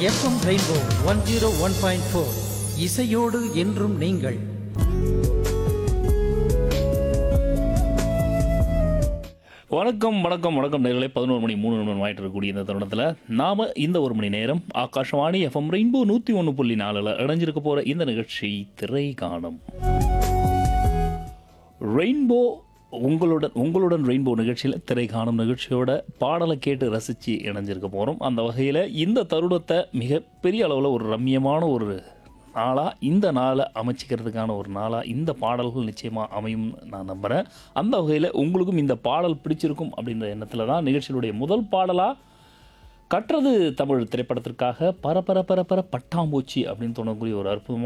FM Rainbow one zero one point four இசையோடு என்றும் நீங்கள் வணக்கம் வணக்கம் வணக்கம் நேர்களை பதினோரு மணி மூணு நிமிடம் ஆயிட்டு இருக்கக்கூடிய இந்த தருணத்தில் நாம இந்த ஒரு மணி நேரம் ஆகாஷவாணி எஃப்எம் ரெயின்போ நூற்றி ஒன்று புள்ளி நாலில் இணைஞ்சிருக்க போகிற இந்த நிகழ்ச்சி திரை காணும் ரெயின்போ உங்களுடன் உங்களுடன் ரெயின்போ நிகழ்ச்சியில் திரை காணும் நிகழ்ச்சியோட பாடலை கேட்டு ரசித்து இணைஞ்சிருக்க போகிறோம் அந்த வகையில் இந்த தருணத்தை மிக பெரிய அளவில் ஒரு ரம்மியமான ஒரு நாளாக இந்த நாளை அமைச்சிக்கிறதுக்கான ஒரு நாளாக இந்த பாடல்கள் நிச்சயமாக அமையும் நான் நம்புகிறேன் அந்த வகையில் உங்களுக்கும் இந்த பாடல் பிடிச்சிருக்கும் அப்படின்ற எண்ணத்தில் தான் நிகழ்ச்சியினுடைய முதல் பாடலாக கற்றது தமிழ் திரைப்படத்திற்காக பர பர பர பர பட்டாம்பூச்சி அப்படின்னு தோணக்கூடிய ஒரு அற்புதமான